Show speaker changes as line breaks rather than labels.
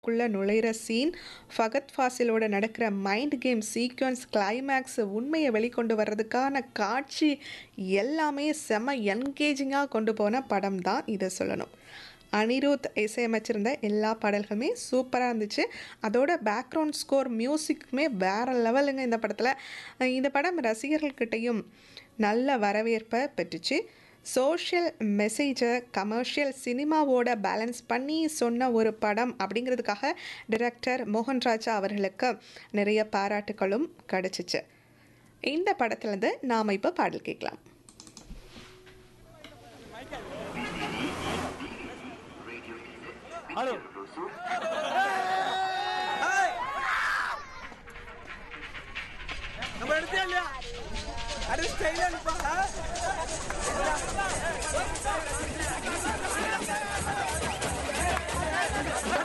குள்ள நுழையிற சீன் ஃபகத் ஃபாசிலோட நடக்கிற mind game sequence climax உண்மையை வெளிக்கொண்டு வர்றதுக்கான காட்சி எல்லாமே செம என்கேஜிங்காக கொண்டு போன படம் தான் இதை சொல்லணும் அனிருத் இசையமைச்சிருந்த எல்லா பாடல்களுமே சூப்பராக இருந்துச்சு அதோட பேக்ரவுண்ட் ஸ்கோர் மியூசிக்குமே வேறு லெவலுங்க இந்த படத்தில் இந்த படம் ரசிகர்கள்கிட்டையும் நல்ல வரவேற்பை பெற்றுச்சு சோஷியல் மெசேஜை கமர்ஷியல் சினிமாவோட பேலன்ஸ் பண்ணி சொன்ன ஒரு படம் அப்படிங்கிறதுக்காக டைரக்டர் மோகன்ராஜா அவர்களுக்கு நிறைய பாராட்டுகளும் கிடச்சிச்சு இந்த படத்துலேருந்து நாம் இப்போ பாடல் கேட்கலாம்
ஹலோ நம்ம எடுத்தே இல்லையா அது ஸ்டைலா இருப்பா